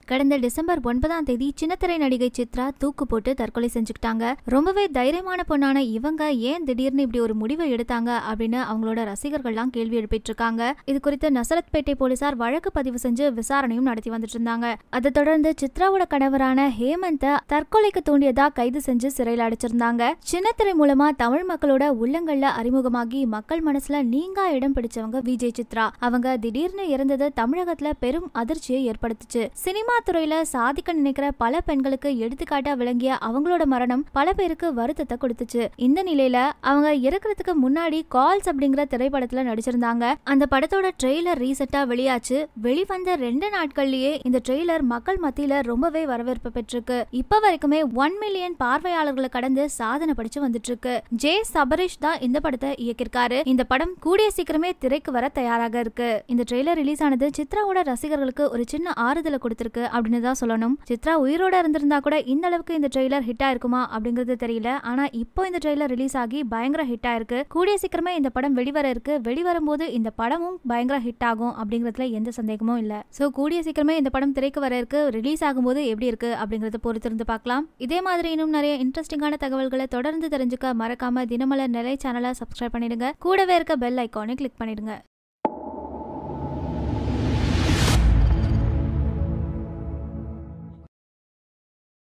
கடந்த டிசம்பர் ஒன்பதாம் தேதி சின்னத்திரை நடிகை சித்ரா தூக்கு போட்டு தற்கொலை செஞ்சுக்கிட்டாங்க ரொம்பவே தைரியமான பொண்ணான இவங்க ஏன் திடீர்னு இப்படி ஒரு முடிவை எடுத்தாங்க அப்படின்னு அவங்களோட ரசிகர்கள்லாம் கேள்வி எழுப்பிட்டு இருக்காங்க இது குறித்து நசரத்பேட்டை போலீசார் வழக்கு பதிவு செஞ்சு விசாரணையும் நடத்தி வந்துட்டு இருந்தாங்க அதை தொடர்ந்து சித்ராவோட கணவரான ஹேமந்த தற்கொலைக்கு தூண்டியதா கைது செஞ்சு சிறையில் அடைச்சிருந்தாங்க சின்னத்திரை மூலமா தமிழ் மக்களோட உள்ளங்கள்ல அறிமுகமாகி மக்கள் மனசுல நீங்கா இடம் பிடிச்சவங்க விஜய் சித்ரா அவங்க திடீர்னு இறந்தது தமிழகத்துல பெரும் அதிர்ச்சியை ஏற்படுத்துச்சு சினிமா துறையில சாதிக்க நினைக்கிற பல பெண்களுக்கு எடுத்துக்காட்டா விளங்கிய அவங்களோட மரணம் பல பேருக்கு வருத்தத்தை கொடுத்துச்சு இந்த நிலையில அவங்க இறக்குறதுக்கு முன்னாடி கால்ஸ் அப்படிங்கிற திரைப்படத்துல நடிச்சிருந்தாங்க அந்த படத்தோட ட்ரெய்லர் ரீசெண்டா வெளியாச்சு வெளிவந்த ரெண்டு நாட்கள்லயே இந்த ட்ரெய்லர் மக்கள் மத்தியில ரொம்பவே வரவேற்பு பெற்றிருக்கு இப்ப வரைக்குமே ஒன் மில்லியன் பார்வையாளர்களை கடந்து சாதனை படிச்சு வந்துட்டு இருக்கு ஜே சபரிஷ் தான் இந்த படத்தை இயக்கியிருக்காரு இந்த படம் கூடிய சீக்கிரமே திரைக்கு வர தயாராக இருக்கு இந்த ட்ரெய்லர் ரிலீஸ் ஆனது சித்ராவோட ரசிகர்களுக்கு ஒரு சின்ன ஆறுதலை கொடுத்திருக்கு அப்படின்னு தான் சொல்லணும் சித்ரா உயிரோட இருந்திருந்தா கூட இந்த அளவுக்கு இந்த ட்ரெய்லர் ஹிட் ஆயிருக்குமா அப்படிங்கிறது தெரியல ஆனா இப்போ இந்த ட்ரெய்லர் ரிலீஸ் ஆகி பயங்கர ஹிட் ஆயிருக்கு கூடிய சீக்கிரமே இந்த படம் வெளிவர இருக்கு வெளிவரும் போது இந்த படமும் பயங்கர ஹிட் ஆகும் அப்படிங்கறதுல எந்த சந்தேகமும் இல்ல சோ கூடிய சீக்கிரமே இந்த படம் திரைக்கு வர இருக்கு ரிலீஸ் ஆகும்போது எப்படி இருக்கு அப்படிங்கறத பொறுத்திருந்து பார்க்கலாம் இதே மாதிரி இன்னும் நிறைய இன்ட்ரெஸ்டிங்கான தகவல்களை தொடர்ந்து தெரிஞ்சுக்க மறக்காம தினமலர் நிலை சேனலை சப்ஸ்கிரைப் பண்ணிடுங்க கூடவே இருக்க பெல் ஐக்கானை கிளிக் பண்ணிடுங்க